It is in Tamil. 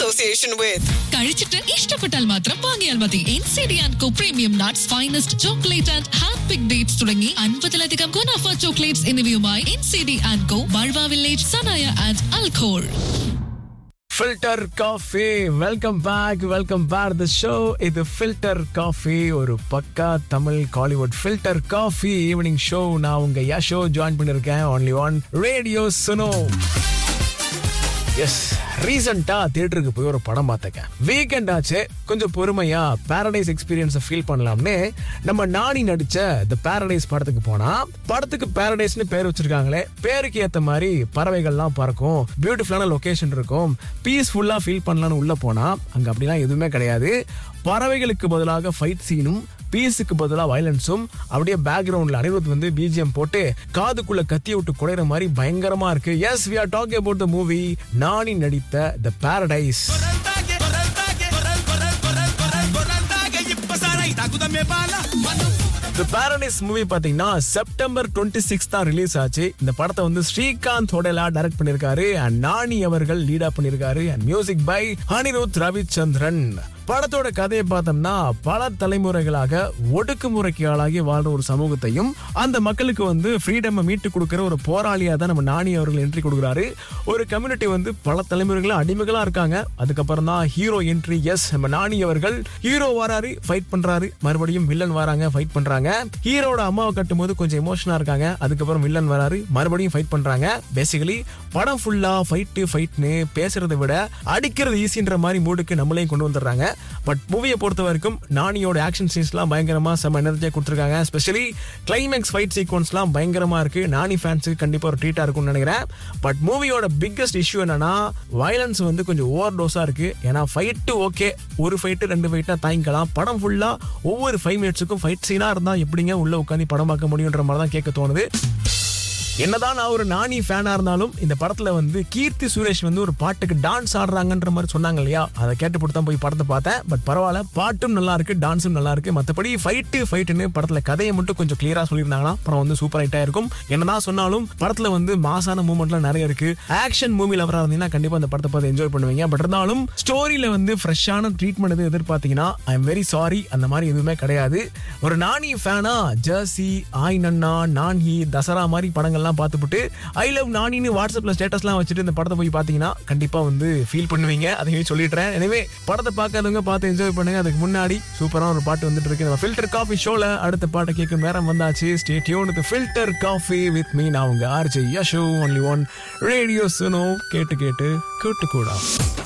association with. കഴിച്ചിട്ട് ഇഷ്ടപ്പെട്ടാൽ മാത്രം വാങ്ങിയാൽ മതി N C D and co premium nuts finest chocolate and hand pick dates തുടങ്ങി അൻപതിലധികം ഗുണാഫ ചോക്ലേറ്റ്സ് എന്നിവയുമായി N C D and co ബൾവ വില്ലേജ് സനായ ആൻഡ് അൽഖോൾ filter coffee welcome back welcome back the show இது ஃபில்டர் காஃபி ஒரு பக்கா Tamil Kollywood filter coffee evening show நான் உங்க யஷோ ஜாயின் பண்ணிருக்கேன் only one radio Suno yes ரீசெண்டா தியேட்டருக்கு போய் ஒரு படம் பார்த்தேன் வீக்கெண்ட் ஆச்சு கொஞ்சம் பொறுமையா பாரடைஸ் எக்ஸ்பீரியன்ஸை ஃபீல் பண்ணலாம்னு நம்ம நானி நடிச்ச த பாரடைஸ் படத்துக்கு போனா படத்துக்கு பாரடைஸ்னு பேர் வச்சிருக்காங்களே பேருக்கு ஏத்த மாதிரி பறவைகள்லாம் பறக்கும் பியூட்டிஃபுல்லான லொகேஷன் இருக்கும் பீஸ்ஃபுல்லா ஃபீல் பண்ணலாம்னு உள்ள போனா அங்க அப்படிலாம் எதுவுமே கிடையாது பறவைகளுக்கு பதிலாக ஃபைட் சீனும் பீஸுக்கு பதிலாக வயலன்ஸும் அப்படியே பேக்ரவுண்ட்ல அனிருத் வந்து பிஜிஎம் போட்டு காதுக்குள்ள கத்தி விட்டு குடையிற மாதிரி பயங்கரமா இருக்கு yes we are talking about the movie Nani நடித்த the Paradise the Paradise movie பாத்தீங்கன்னா செப்டம்பர் டுவெண்ட்டி சிக்ஸ் தான் ரிலீஸ் ஆச்சு இந்த படத்தை வந்து ஸ்ரீகாந்த் ஹோடலா டைரக்ட் பண்ணிருக்காரு அண்ட் நானி அவர்கள் லீடா பண்ணிருக்காரு and music by Anirudh Ravichandran படத்தோட கதையை பார்த்தோம்னா பல தலைமுறைகளாக ஒடுக்குமுறைக்கு ஆளாகி வாழ்ற ஒரு சமூகத்தையும் அந்த மக்களுக்கு வந்து ஃப்ரீடம் மீட்டு கொடுக்கிற ஒரு போராளியா தான் நம்ம நானி அவர்கள் என்ட்ரி கொடுக்குறாரு ஒரு கம்யூனிட்டி வந்து பல தலைமுறைகளா அடிமைகளா இருக்காங்க அதுக்கப்புறம் தான் ஹீரோ என்ட்ரி எஸ் நம்ம நானி அவர்கள் ஹீரோ வராரு ஃபைட் பண்றாரு மறுபடியும் வில்லன் வராங்க ஃபைட் பண்றாங்க ஹீரோட அம்மாவை கட்டும் போது கொஞ்சம் எமோஷனா இருக்காங்க அதுக்கப்புறம் வில்லன் வராரு மறுபடியும் ஃபைட் பண்றாங்க பேசிக்கலி படம் ஃபுல்லா ஃபைட்டு ஃபைட்னு பேசுறதை விட அடிக்கிறது ஈஸின்ற மாதிரி மூடுக்கு நம்மளையும் கொண்டு வந்துடுறாங்க பட் மூவியை பொறுத்த வரைக்கும் நானியோட ஆக்ஷன் சீன்ஸ்லாம் பயங்கரமா செம்ம எனர்ஜியா கொடுத்துருக்காங்க ஸ்பெஷலி கிளைமேக்ஸ் ஃபைட் சீக்வன்ஸ்லாம் பயங்கரமா இருக்கு நானி ஃபேன்ஸுக்கு கண்டிப்பா ஒரு ட்ரீட்டா இருக்கும்னு நினைக்கிறேன் பட் மூவியோட பிக்கஸ்ட் இஷ்யூ என்னன்னா வயலன்ஸ் வந்து கொஞ்சம் ஓவர் டோஸா இருக்கு ஏன்னா ஃபைட்டு ஓகே ஒரு ஃபைட்டு ரெண்டு ஃபைட்டா தாங்கிக்கலாம் படம் ஃபுல்லா ஒவ்வொரு ஃபைவ் மினிட்ஸுக்கும் ஃபைட் சீனா இருந்தா எப்படிங்க உள்ள உட்காந்து படம் பார்க்க முடியுன்ற மாதிரி தான் கேட்க தோணுது என்னதான் நான் ஒரு நானி ஃபேனா இருந்தாலும் இந்த படத்துல வந்து கீர்த்தி சுரேஷ் வந்து ஒரு பாட்டுக்கு டான்ஸ் ஆடுறாங்கன்ற மாதிரி சொன்னாங்க இல்லையா அதை கேட்டு தான் போய் படத்தை பார்த்தேன் பட் பரவாயில்ல பாட்டும் நல்லா இருக்கு டான்ஸும் நல்லா இருக்கு மற்றபடி ஃபைட்டு ஃபைட்டுன்னு படத்துல கதையை மட்டும் கொஞ்சம் கிளியரா சொல்லியிருந்தாங்கன்னா படம் வந்து சூப்பர் ஹிட்டா இருக்கும் என்னதான் சொன்னாலும் படத்துல வந்து மாசான மூமெண்ட்லாம் நிறைய இருக்கு ஆக்ஷன் மூவி லவரா இருந்தீங்கன்னா கண்டிப்பா இந்த படத்தை பார்த்து என்ஜாய் பண்ணுவீங்க பட் இருந்தாலும் ஸ்டோரியில வந்து ஃப்ரெஷ்ஷான ட்ரீட்மெண்ட் எதுவும் எதிர்பார்த்தீங்கன்னா ஐ எம் வெரி சாரி அந்த மாதிரி எதுவுமே கிடையாது ஒரு நானி ஃபேனா ஜெர்சி ஆய் நன்னா நான்ஹி தசரா மாதிரி படங்கள்லாம் பார்த்துப்புட்டு ஐ லவ் நானின்னு வாட்ஸ்அப்ல ஸ்டேட்டஸ்லாம் வச்சுட்டு இந்த படத்தை போய் பார்த்தீங்கன்னா கண்டிப்பா வந்து ஃபீல் பண்ணுவீங்க அதையும் சொல்லிடுறேன் எனவே படத்தை பார்க்காதவங்க பார்த்து என்ஜாய் பண்ணுங்க அதுக்கு முன்னாடி சூப்பரான ஒரு பாட்டு வந்துட்டு இருக்கு நம்ம ஃபில்டர் காஃபி ஷோல அடுத்த பாட்டை கேட்கும் நேரம் வந்தாச்சு stay tuned with filter coffee with me நான் உங்க RJ Yasho only one radio Suno கேட்டு கேட்டு கேட்டு கூட